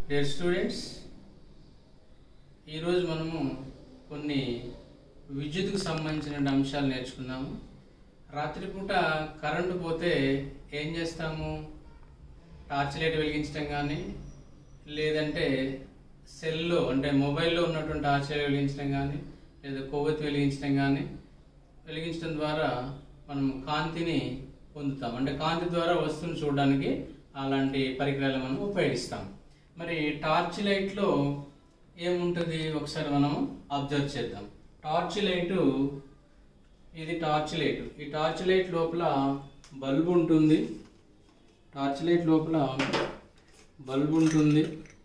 dear students ఈరోజు మనము కొన్ని విద్యుత్కు సంబంధించిన అంశాలు నేర్చుకుందాము రాత్రిపూట కరెంటు పోతే ఏం చేస్తాము టార్చ్ లైట్ వెలిగించడం కానీ లేదంటే సెల్లో అంటే మొబైల్లో ఉన్నటువంటి టార్చ్ లైట్ వెలిగించడం కానీ లేదా కొవ్వొత్తి వెలిగించడం కానీ వెలిగించడం ద్వారా మనం కాంతిని పొందుతాం అంటే కాంతి ద్వారా వస్తువుని చూడడానికి అలాంటి పరికరాలు మనం ఉపయోగిస్తాం మరి టార్చ్ లైట్లో ఏముంటుంది ఒకసారి మనం అబ్జర్వ్ చేద్దాం టార్చ్ లైటు ఇది టార్చ్ లైట్ ఈ టార్చ్ లైట్ లోపల బల్బ్ ఉంటుంది టార్చ్ లైట్ లోపల బల్బ్ ఉంటుంది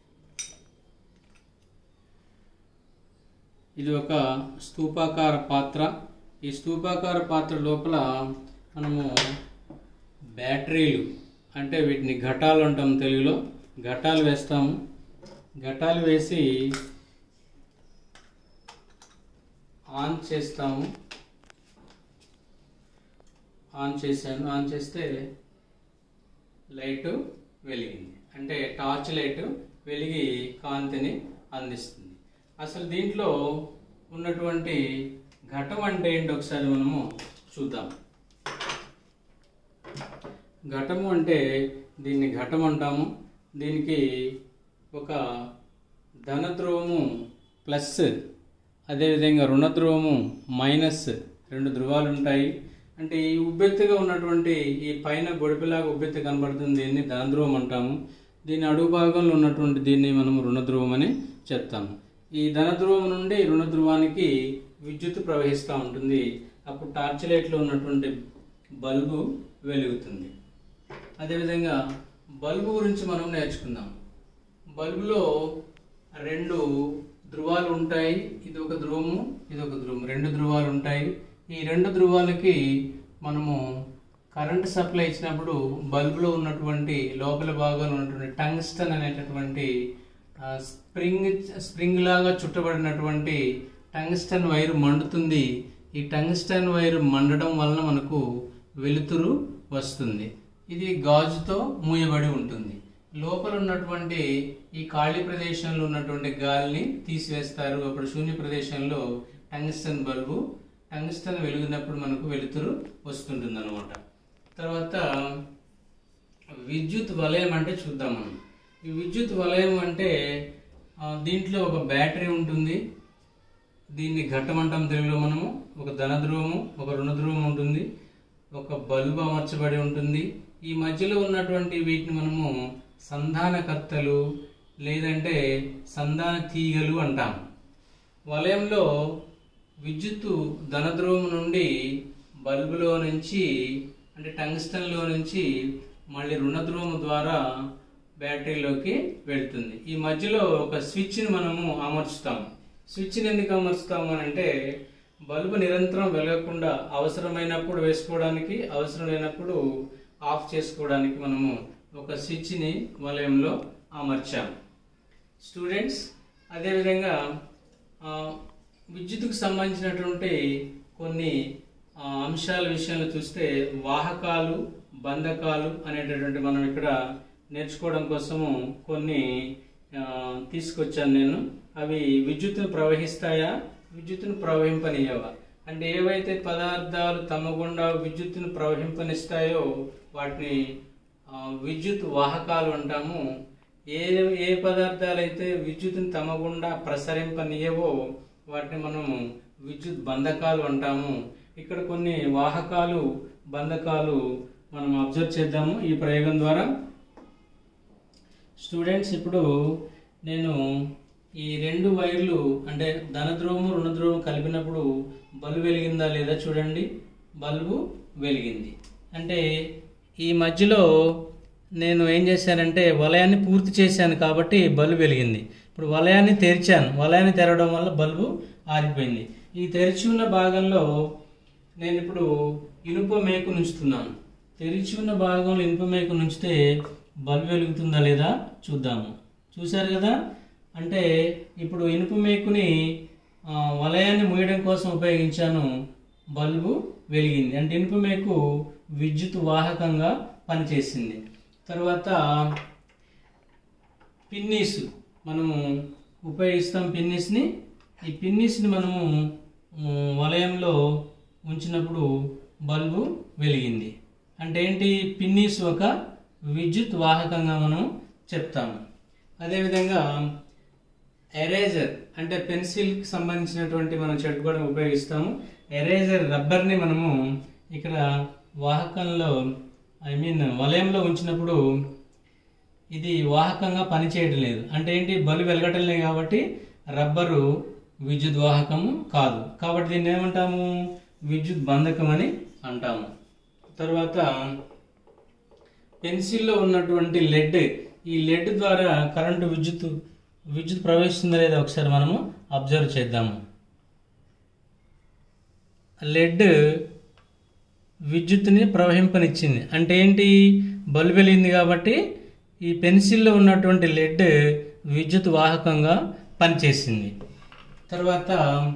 ఇది ఒక స్తూపాకార పాత్ర ఈ స్తూపాకార పాత్ర లోపల మనము బ్యాటరీలు అంటే వీటిని ఘటాలు అంటాం తెలుగులో ఘటాలు వేస్తాము ఘటాలు వేసి ఆన్ చేస్తాము ఆన్ చేశాను ఆన్ చేస్తే లైట్ వెలిగింది అంటే టార్చ్ లైట్ వెలిగి కాంతిని అందిస్తుంది అసలు దీంట్లో ఉన్నటువంటి ఘటం అంటే ఏంటి ఒకసారి మనము చూద్దాం ఘటము అంటే దీన్ని ఘటం అంటాము దీనికి ఒక ధనధ్రువము ప్లస్ అదేవిధంగా రుణధ్రువము మైనస్ రెండు ధ్రువాలు ఉంటాయి అంటే ఈ ఉబ్బెత్తుగా ఉన్నటువంటి ఈ పైన గొడిపిలాగా ఉబ్బెత్తు కనబడుతుంది దీన్ని ధనధ్రువం అంటాము దీని అడుగు భాగంలో ఉన్నటువంటి దీన్ని మనము రుణధ్రువం అని చెప్తాము ఈ ధనధ్రువం నుండి రుణధ్రువానికి విద్యుత్ ప్రవహిస్తూ ఉంటుంది అప్పుడు టార్చ్ లైట్లో ఉన్నటువంటి బల్బు వెలుగుతుంది అదేవిధంగా బల్బు గురించి మనం నేర్చుకుందాం బల్బులో రెండు ధ్రువాలు ఉంటాయి ఇది ఒక ధ్రువము ఇది ఒక ధ్రువం రెండు ధ్రువాలు ఉంటాయి ఈ రెండు ధ్రువాలకి మనము కరెంట్ సప్లై ఇచ్చినప్పుడు బల్బులో ఉన్నటువంటి లోపల భాగంలో ఉన్నటువంటి టంగ్స్టన్ అనేటటువంటి ఆ, స్ప్రింగ్ స్ప్రింగ్ లాగా చుట్టబడినటువంటి టంగ్స్టన్ వైర్ మండుతుంది ఈ టంగ్స్టన్ వైర్ మండడం వలన మనకు వెలుతురు వస్తుంది ఇది గాజుతో మూయబడి ఉంటుంది లోపల ఉన్నటువంటి ఈ ఖాళీ ప్రదేశంలో ఉన్నటువంటి గాలిని తీసివేస్తారు అప్పుడు శూన్య ప్రదేశంలో టంగ్స్టన్ బల్బు టంగ్స్టన్ వెలిగినప్పుడు మనకు వెలుతురు వస్తుంటుంది అనమాట తర్వాత విద్యుత్ వలయం అంటే చూద్దాం మనం ఈ విద్యుత్ వలయం అంటే ఆ, దీంట్లో ఒక బ్యాటరీ ఉంటుంది దీన్ని ఘట్టం అంటాం తెలుగులో మనము ఒక ధనధ్రువము ఒక రుణధ్రువం ఉంటుంది ఒక బల్బు అమర్చబడి ఉంటుంది ఈ మధ్యలో ఉన్నటువంటి వీటిని మనము సంధానకర్తలు లేదంటే సంధాన తీగలు అంటాం వలయంలో విద్యుత్తు ధనధ్రువం నుండి బల్బులో నుంచి అంటే టంగ్స్టన్లో నుంచి మళ్ళీ రుణధ్రువం ద్వారా బ్యాటరీలోకి వెళ్తుంది ఈ మధ్యలో ఒక స్విచ్ని మనము అమర్చుతాం స్విచ్ని ఎందుకు అమర్చుతాము అని అంటే బల్బు నిరంతరం వెలగకుండా అవసరమైనప్పుడు వేసుకోవడానికి అవసరం లేనప్పుడు ఆఫ్ చేసుకోవడానికి మనము ఒక స్విచ్ని వలయంలో అమర్చాము స్టూడెంట్స్ అదేవిధంగా ఆ, విద్యుత్తుకు సంబంధించినటువంటి కొన్ని ఆ, అంశాల విషయంలో చూస్తే వాహకాలు బంధకాలు అనేటటువంటి మనం ఇక్కడ నేర్చుకోవడం కోసము కొన్ని ఆ, తీసుకొచ్చాను నేను అవి విద్యుత్తును ప్రవహిస్తాయా విద్యుత్తును ప్రవహింపనీయవా అంటే ఏవైతే పదార్థాలు తమ గుండా విద్యుత్తును ప్రవహింపనిస్తాయో వాటిని ఆ, విద్యుత్ వాహకాలు అంటాము ఏ ఏ పదార్థాలు అయితే విద్యుత్తుని తమ గుండా ప్రసరింపనీయవో వాటిని మనము విద్యుత్ బంధకాలు అంటాము ఇక్కడ కొన్ని వాహకాలు బంధకాలు మనం అబ్జర్వ్ చేద్దాము ఈ ప్రయోగం ద్వారా స్టూడెంట్స్ ఇప్పుడు నేను ఈ రెండు వైర్లు అంటే ధనధ్రువము రుణధ్రువము కలిపినప్పుడు బల్బు వెలిగిందా లేదా చూడండి బల్బు వెలిగింది అంటే ఈ మధ్యలో నేను ఏం చేశానంటే వలయాన్ని పూర్తి చేశాను కాబట్టి బల్బు వెలిగింది ఇప్పుడు వలయాన్ని తెరిచాను వలయాన్ని తెరవడం వల్ల బల్బు ఆరిపోయింది ఈ తెరిచి ఉన్న భాగంలో నేను ఇప్పుడు ఇనుప మేకు ఉంచుతున్నాను తెరిచి ఉన్న భాగంలో ఇనుప మేకు ఉంచితే బల్బు వెలుగుతుందా లేదా చూద్దాము చూశారు కదా అంటే ఇప్పుడు ఇనుప మేకుని ఆ, వలయాన్ని మూయడం కోసం ఉపయోగించాను బల్బు వెలిగింది అంటే ఇనుప మేకు విద్యుత్ వాహకంగా పనిచేసింది తర్వాత పిన్నీస్ మనము ఉపయోగిస్తాం పిన్నీస్ని ఈ పిన్నీస్ని మనము ఉమ్, వలయంలో ఉంచినప్పుడు బల్బు వెలిగింది అంటే ఏంటి పిన్నీస్ ఒక విద్యుత్ వాహకంగా మనం చెప్తాము అదేవిధంగా ఎరేజర్ అంటే పెన్సిల్కి సంబంధించినటువంటి మనం చెట్టుకోవడం ఉపయోగిస్తాము ఎరేజర్ రబ్బర్ని మనము ఇక్కడ వాహకంలో ఐ మీన్ వలయంలో ఉంచినప్పుడు ఇది వాహకంగా పనిచేయడం లేదు అంటే ఏంటి బలు వెలగటం లేదు కాబట్టి రబ్బరు విద్యుత్ వాహకము కాదు కాబట్టి దీన్ని ఏమంటాము విద్యుత్ బంధకం అని అంటాము తర్వాత పెన్సిల్లో ఉన్నటువంటి లెడ్ ఈ లెడ్ ద్వారా కరెంటు విద్యుత్ విద్యుత్ ప్రవహిస్తుందా లేదా ఒకసారి మనము అబ్జర్వ్ చేద్దాము లెడ్ విద్యుత్తుని ప్రవహింపనిచ్చింది అంటే ఏంటి బల్బు వెలిగింది కాబట్టి ఈ పెన్సిల్లో ఉన్నటువంటి లెడ్ విద్యుత్ వాహకంగా పనిచేసింది తర్వాత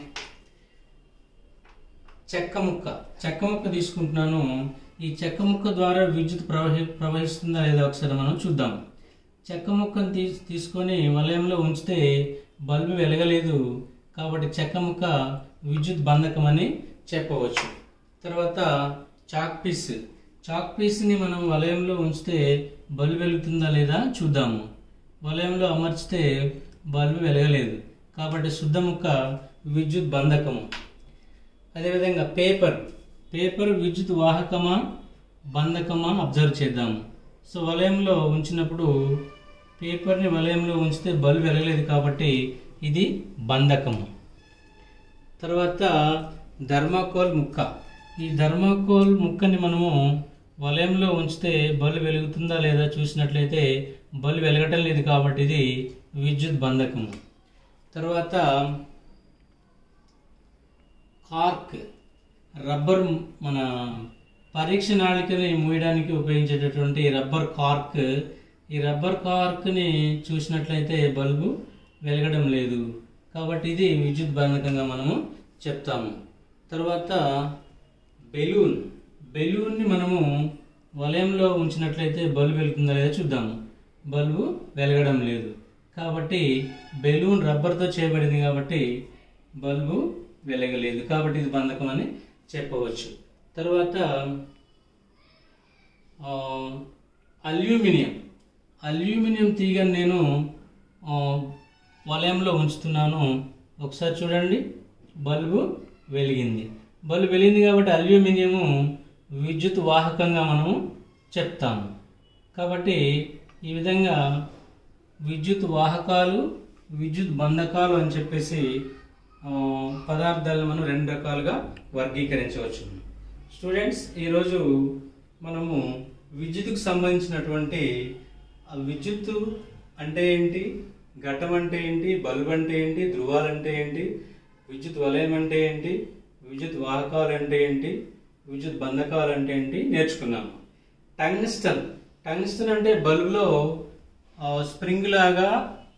చెక్క ముక్క చెక్క ముక్క తీసుకుంటున్నాను ఈ చెక్క ముక్క ద్వారా విద్యుత్ ప్రవహి ప్రవహిస్తుందా లేదా ఒకసారి మనం చూద్దాం చెక్క ముక్కను తీ తీసుకొని వలయంలో ఉంచితే బల్బు వెలగలేదు కాబట్టి చెక్క ముక్క విద్యుత్ బంధకం అని చెప్పవచ్చు తర్వాత చాక్ పీస్ చాక్ పీస్ని మనం వలయంలో ఉంచితే బల్బు వెలుగుతుందా లేదా చూద్దాము వలయంలో అమర్చితే బల్బు వెలగలేదు కాబట్టి శుద్ధ ముక్క విద్యుత్ బంధకము అదేవిధంగా పేపర్ పేపర్ విద్యుత్ వాహకమా బంధకమా అబ్జర్వ్ చేద్దాము సో వలయంలో ఉంచినప్పుడు పేపర్ని వలయంలో ఉంచితే బల్బు వెలగలేదు కాబట్టి ఇది బంధకము తర్వాత ధర్మాకోల్ ముక్క ఈ ధర్మాకోల్ ముక్కని మనము వలయంలో ఉంచితే బల్బు వెలుగుతుందా లేదా చూసినట్లయితే బల్బు వెలగటం లేదు కాబట్టి ఇది విద్యుత్ బంధకము తర్వాత కార్క్ రబ్బర్ మన పరీక్ష నాళికని మూయడానికి ఉపయోగించేటటువంటి రబ్బర్ కార్క్ ఈ రబ్బర్ కార్క్ని చూసినట్లయితే బల్బు వెలగడం లేదు కాబట్టి ఇది విద్యుత్ బంధకంగా మనము చెప్తాము తర్వాత బెలూన్ బెలూన్ని మనము వలయంలో ఉంచినట్లయితే బల్బు వెలుగుతుందా లేదా చూద్దాము బల్బు వెలగడం లేదు కాబట్టి బెలూన్ రబ్బర్తో చేయబడింది కాబట్టి బల్బు వెలగలేదు కాబట్టి ఇది బంధకం అని చెప్పవచ్చు తర్వాత ఆ, అల్యూమినియం అల్యూమినియం తీగని నేను ఆ, వలయంలో ఉంచుతున్నాను ఒకసారి చూడండి బల్బు వెలిగింది బల్బు వెలిగింది కాబట్టి అల్యూమినియము విద్యుత్ వాహకంగా మనము చెప్తాము కాబట్టి ఈ విధంగా విద్యుత్ వాహకాలు విద్యుత్ బంధకాలు అని చెప్పేసి ఆ, పదార్థాలను మనం రెండు రకాలుగా వర్గీకరించవచ్చు స్టూడెంట్స్ ఈరోజు మనము విద్యుత్కు సంబంధించినటువంటి ఆ విద్యుత్తు అంటే ఏంటి ఘటం అంటే ఏంటి బల్బ్ అంటే ఏంటి ధృవాలు అంటే ఏంటి విద్యుత్ వలయం అంటే ఏంటి విద్యుత్ వాహకాలు అంటే ఏంటి విద్యుత్ బంధకాలు అంటే ఏంటి నేర్చుకున్నాము టంగ్స్టన్ టంగ్స్టన్ అంటే బల్బులో ఆ, స్ప్రింగ్ లాగా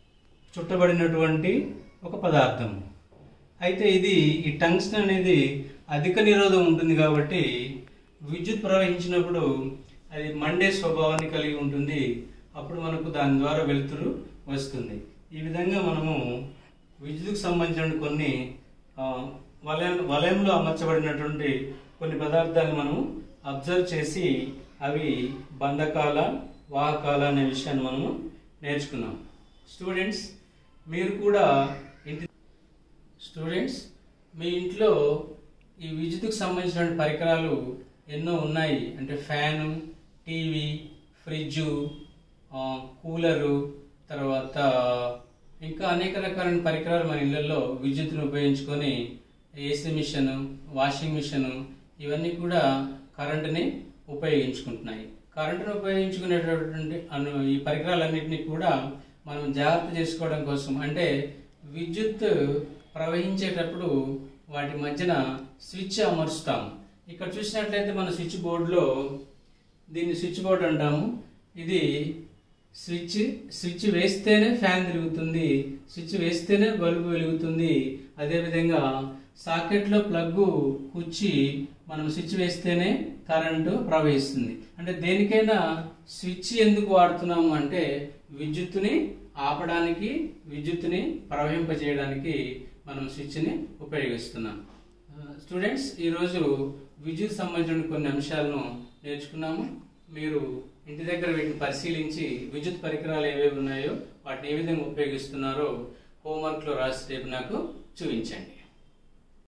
చుట్టబడినటువంటి ఒక పదార్థం అయితే ఇది ఈ టంగ్స్టన్ అనేది అధిక నిరోధం ఉంటుంది కాబట్టి విద్యుత్ ప్రవహించినప్పుడు అది మండే స్వభావాన్ని కలిగి ఉంటుంది అప్పుడు మనకు దాని ద్వారా వెలుతురు వస్తుంది ఈ విధంగా మనము విద్యుత్కు సంబంధించిన కొన్ని ఆ, వలయం వలయంలో అమర్చబడినటువంటి కొన్ని పదార్థాలు మనం అబ్జర్వ్ చేసి అవి బంధకాల వాహకాల అనే విషయాన్ని మనము నేర్చుకున్నాం స్టూడెంట్స్ మీరు కూడా ఇంటి స్టూడెంట్స్ మీ ఇంట్లో ఈ విద్యుత్కు సంబంధించిన పరికరాలు ఎన్నో ఉన్నాయి అంటే ఫ్యాను టీవీ ఫ్రిడ్జు ఆ, కూలరు తర్వాత ఇంకా అనేక రకాలైన పరికరాలు మన ఇళ్లలో విద్యుత్తును ఉపయోగించుకొని ఏసీ మిషన్ వాషింగ్ మిషన్ ఇవన్నీ కూడా కరెంటుని ఉపయోగించుకుంటున్నాయి కరెంటును ఉపయోగించుకునేటటువంటి అను ఈ పరికరాలన్నింటినీ కూడా మనం జాగ్రత్త చేసుకోవడం కోసం అంటే విద్యుత్ ప్రవహించేటప్పుడు వాటి మధ్యన స్విచ్ అమర్చుతాం ఇక్కడ చూసినట్లయితే మన స్విచ్ బోర్డులో దీన్ని స్విచ్ బోర్డ్ అంటాము ఇది స్విచ్ స్విచ్ వేస్తేనే ఫ్యాన్ తిరుగుతుంది స్విచ్ వేస్తేనే బల్బు వెలుగుతుంది అదేవిధంగా సాకెట్లో ప్లగ్ కుచ్చి మనం స్విచ్ వేస్తేనే కరెంటు ప్రవహిస్తుంది అంటే దేనికైనా స్విచ్ ఎందుకు వాడుతున్నాము అంటే విద్యుత్తుని ఆపడానికి విద్యుత్తుని ప్రవహింపజేయడానికి మనం స్విచ్ని ఉపయోగిస్తున్నాం స్టూడెంట్స్ ఈరోజు విద్యుత్ సంబంధించిన కొన్ని అంశాలను నేర్చుకున్నాము మీరు ఇంటి దగ్గర వీటిని పరిశీలించి విద్యుత్ పరికరాలు ఏవేవి ఉన్నాయో వాటిని ఏ విధంగా ఉపయోగిస్తున్నారో హోంవర్క్లో రాసి రేపు నాకు చూపించండి